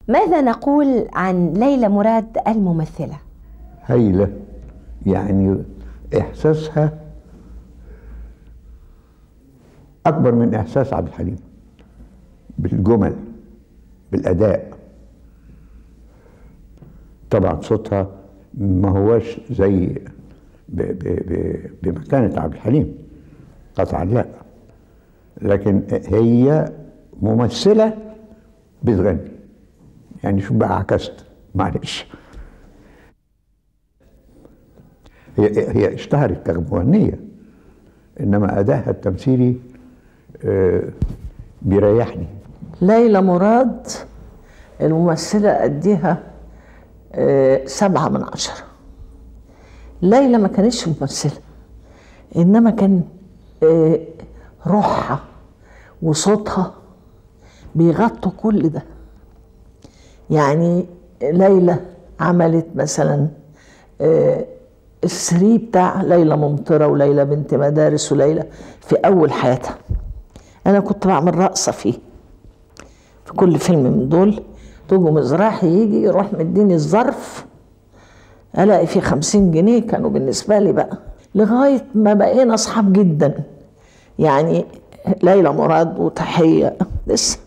ماذا نقول عن ليلى مراد الممثلة؟ هايلة يعني إحساسها أكبر من إحساس عبد الحليم بالجمل بالأداء طبعا صوتها ما هوش زي ب ب ب بمكانة عبد الحليم قطعا لا لكن هي ممثلة بتغني يعني شو بقى عكست معلش هي هي اشتهرت كمغنية انما ادائها التمثيلي آه، بيريحني ليلى مراد الممثلة أديها آه، سبعة من عشرة ليلى ما كانتش ممثلة إنما كان آه، روحها وصوتها بيغطوا كل ده يعني ليلى عملت مثلا آه، السري بتاع ليلى ممطرة وليلى بنت مدارس وليلى في أول حياتها أنا كنت بعمل رقصة فيه في كل فيلم من دول توجو مزراحي يجي يروح مديني الظرف الاقي فيه خمسين جنيه كانوا بالنسبة لي بقى لغاية ما بقينا اصحاب جدا يعني ليلى مراد وتحية لسه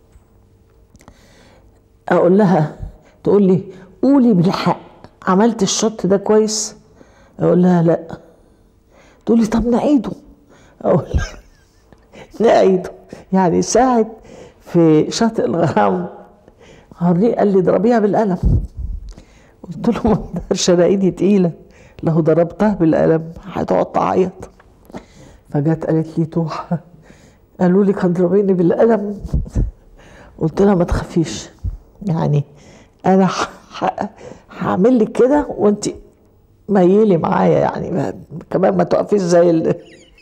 اقول لها تقول لي قولي بالحق عملت الشوت ده كويس اقول لها لا تقول لي طب نعيده اقول لها نعيده يعني ساعة في شاطئ الغرام هوريه قال لي اضربيها بالقلم قلت له ما اقدرش انا ايدي تقيله لو ضربتها بالقلم هتقعد تعيط فجت قالت لي توحة قالوا لي هتضربيني بالقلم قلت لها ما تخافيش يعني انا ح- ح- هعمل لك كده وانت ميلي معايا يعني ما كمان ما تقفيش زي ال...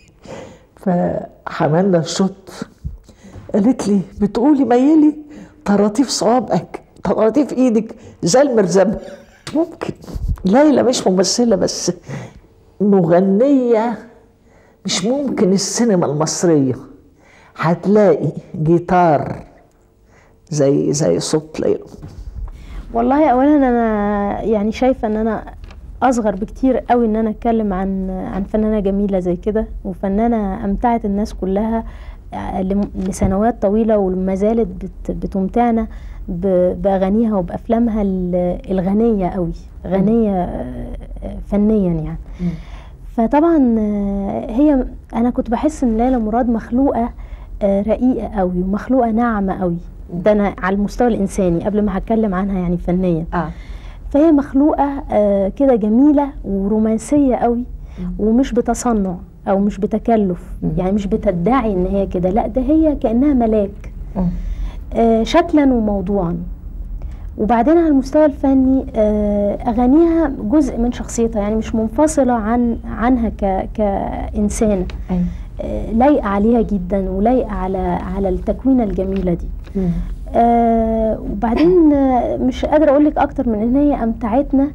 فعملنا الشوط قالت لي بتقولي ميلي طراطيف صوابعك طراطيف ايدك زي المرزبة ممكن ليلى مش ممثلة بس مغنية مش ممكن السينما المصرية هتلاقي جيتار زي زي صوت ليلى والله اولا انا يعني شايفه ان انا اصغر بكتير قوي ان انا اتكلم عن عن فنانه جميله زي كده وفنانه امتعت الناس كلها لم- لسنوات طويله وما زالت بت- بتمتعنا ب- باغانيها وبافلامها ال- الغنيه قوي غنيه آه، آه، فنيا يعني فطبعا آه، هي انا كنت بحس ان ليلى مراد مخلوقه آه، رقيقه قوي ومخلوقه ناعمه قوي ده انا على المستوى الانساني قبل ما هتكلم عنها يعني فنيا اه فهي مخلوقه آه، كده جميله ورومانسيه قوي ومش بتصنع او مش بتكلف يعني مش بتدعي ان هي كده لا ده هي كانها ملاك آه، شكلا وموضوعا وبعدين على المستوى الفني آه، اغانيها جزء من شخصيتها يعني مش منفصله عن عنها ك كانسانه أيوة. آه، لايقه عليها جدا ولايقه على على التكوينه الجميله دي آه وبعدين آه، مش قادره اقول لك اكتر من ان هي امتعتنا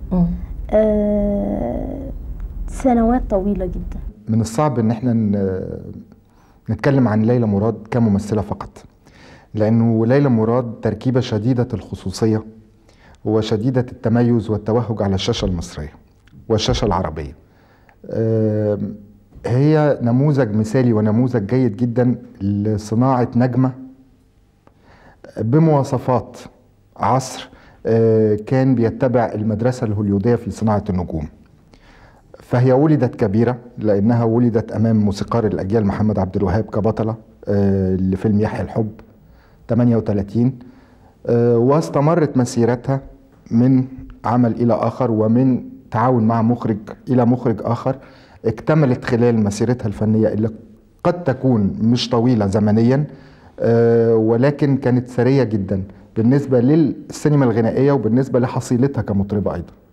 آه سنوات طويله جدا من الصعب ان احنا ن- نتكلم عن ليلى مراد كممثله فقط لانه ليلى مراد تركيبه شديده الخصوصيه وشديده التميز والتوهج على الشاشه المصريه والشاشه العربيه آم، هي نموذج مثالي ونموذج جيد جدا لصناعه نجمه بمواصفات عصر آه، كان بيتبع المدرسه الهوليوديه في صناعه النجوم فهي ولدت كبيرة لأنها ولدت أمام موسيقار الأجيال محمد عبد الوهاب كبطلة آه، لفيلم يحيى الحب 38 آه، واستمرت مسيرتها من عمل إلى آخر ومن تعاون مع مخرج إلى مخرج آخر اكتملت خلال مسيرتها الفنية اللي قد تكون مش طويلة زمنيا آه، ولكن كانت ثرية جدا بالنسبة للسينما الغنائية وبالنسبة لحصيلتها كمطربة أيضا